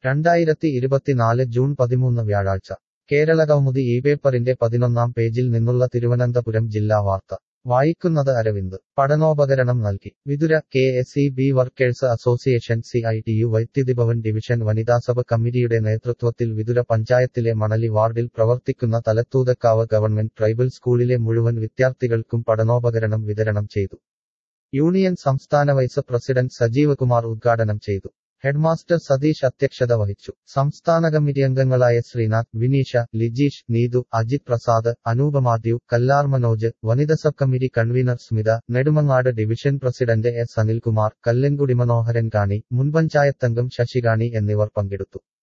രണ്ടായിരത്തി ഇരുപത്തിനാല് ജൂൺ പതിമൂന്ന് വ്യാഴാഴ്ച കേരളകൗമുദി ഈ പേപ്പറിന്റെ പതിനൊന്നാം പേജിൽ നിന്നുള്ള തിരുവനന്തപുരം ജില്ലാ വാർത്ത വായിക്കുന്നത് അരവിന്ദ് പഠനോപകരണം നൽകി Vithura K S E B workers association C I T U വൈദ്യുതിഭവൻ ഡിവിഷൻ വനിതാസഭ കമ്മിറ്റിയുടെ നേതൃത്വത്തിൽ വിതുര പഞ്ചായത്തിലെ മണലി വാർഡിൽ പ്രവർത്തിക്കുന്ന തലത്തൂതക്കാവ് ഗവൺമെന്റ് ട്രൈബൽ സ്കൂളിലെ മുഴുവൻ വിദ്യാർത്ഥികൾക്കും പഠനോപകരണം വിതരണം ചെയ്തു യൂണിയൻ സംസ്ഥാന വൈസ് പ്രസിഡന്റ് സജീവ് കുമാർ ഉദ്ഘാടനം ചെയ്തു ഹെഡ്മാസ്റ്റർ സതീഷ് അധ്യക്ഷത വഹിച്ചു സംസ്ഥാന കമ്മിറ്റി അംഗങ്ങളായ ശ്രീനാഥ് വിനീഷ ലിജീഷ് നീതു അജിത് പ്രസാദ് അനൂപ മാത്യു കല്ലാർ മനോജ് വനിത sub committee convener Smitha Nedumangad division president S Anilkumar Kallankudi Manoharan Kani മുൻപഞ്ചായത്തംഗം ശശികാണി എന്നിവർ പങ്കെടുത്തു